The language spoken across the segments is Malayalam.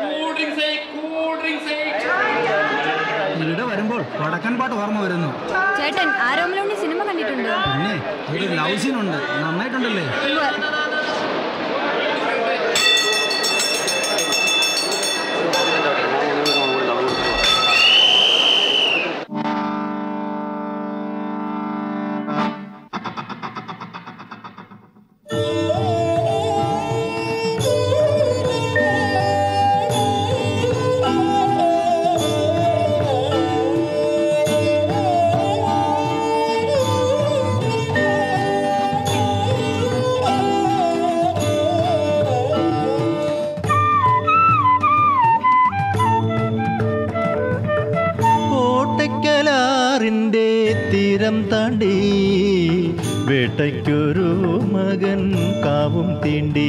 ഇവിടെ വരുമ്പോൾ വടക്കൻ പാട്ട് ഓർമ്മ വരുന്നു ചേട്ടൻ ആരോമലുണ്ണി സിനിമ കണ്ടിട്ടുണ്ടോ പിന്നെ ഒരു ലവ് സീൻ ഉണ്ട് നന്നായിട്ടുണ്ടല്ലേ ഉവ്വ്. കോട്ടയ്ക്കലാറിൻ്റെ തീരം താണ്ടി വേട്ടയ്ക്കൊരു മകൻ കാവും തീണ്ടി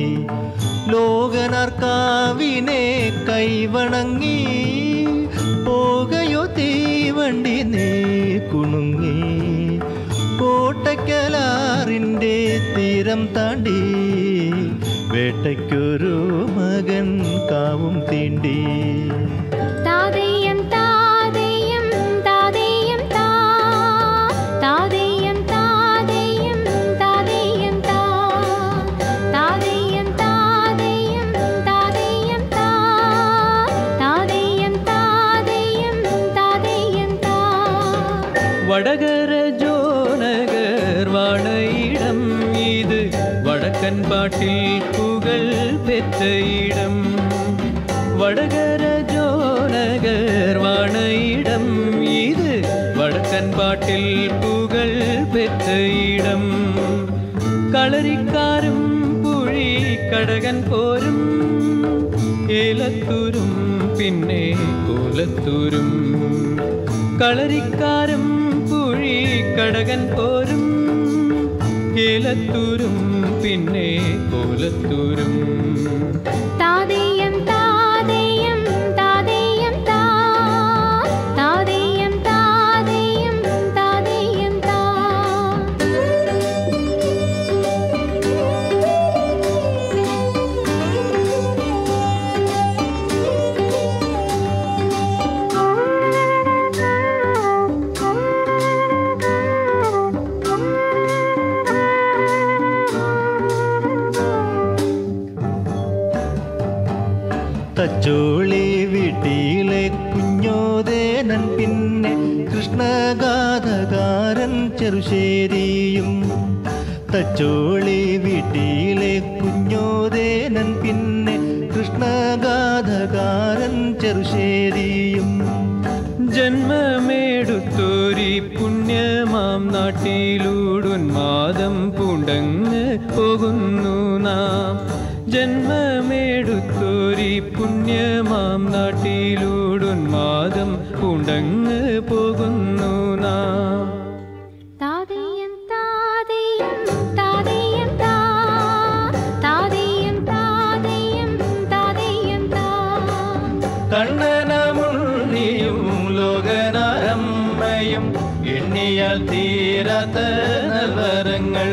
ലോകനാർക്കാവിനെ കൈവണങ്ങി പോകയോ തീവണ്ടി നീ കുണുങ്ങി കോട്ടയ്ക്കലാറിൻ്റെ തീരം താണ്ടി വേട്ടയ്ക്കൊരു മകൻ കാവും തീണ്ടി താതേയം താതേയം താതേയം താ താതേയം താതേയം താതേയം താ താതേയം താതേയം താതേയം താ താതേയം താതേയം താതേയം താ വടകര ജോനകർ വാണയിടം ഇത് വടക്കൻ പാട്ടിൽ പുകൾ പെറ്റ ഇടം വടകര ജോനകർ വാണയിടം ഇത് വടക്കൻ പാട്ടിൽ പുകൾ പെറ്റ ഇടം കളരിക്കാരും പുഴി കടകൻ പോരും ഏലത്തൂരും പിന്നെ കോലത്തൂരും കളരിക്കാരും പുഴി കടകൻ പോരും ഏലത്തൂരും പിന്നെ കോലത്തൂരും താതേയം താതേയം താതേയം താ താതേയം താതേയം താതേയം താ തച്ചോളി വീട്ടിലെ കുഞ്ഞോദേനൻ പിന്നെ കൃഷ്ണഗാഥകാരൻ ചെറുശ്ശേരിയും തച്ചോളി വീട്ടിലെ കുഞ്ഞോദേനൻ പിന്നെ കൃഷ്ണഗാഥകാരൻ ചെറുശ്ശേരിയും ജന്മമേടുത്തോരി പുണ്യമാം നാട്ടിലൂടുന്മാദം പൂണ്ടങ്ങ് പോകുന്നു നാം ജന്മമേടുത്തോരി പുണ്യമാം നാട്ടിലൂടുന്മാദം പൂണ്ടങ്ങ് പോകുന്നു നാം താതേയം താതേയം താതേയം താ താതേയം താതേയം താതേയം താ കണ്ണനമുണ്ണിയും ലോകനാരമ്മയും എണ്ണിയാൽ തീരാത്ത നൽവരങ്ങൾ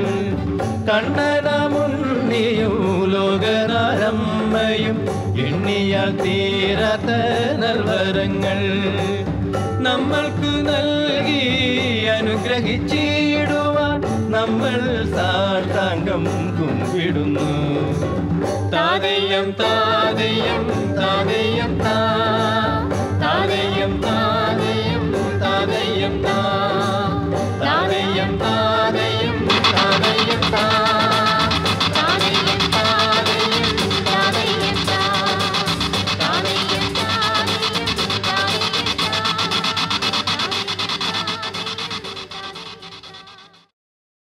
കണ്ണനമുണ്ണിയും ലോകനാരമ്മയും എണ്ണിയാൽ തീരാത്ത നൽവരങ്ങൾ നമ്മൾക്ക് നൽകി അനുഗ്രഹിച്ചിടുവാൻ നമ്മൾ സാഷ്ടാംഗം കുമ്പിടുന്നു താതയ്യം താതയ്യം താതയ്യം താ താതയ്യം താതയ്യം താതയ്യം താ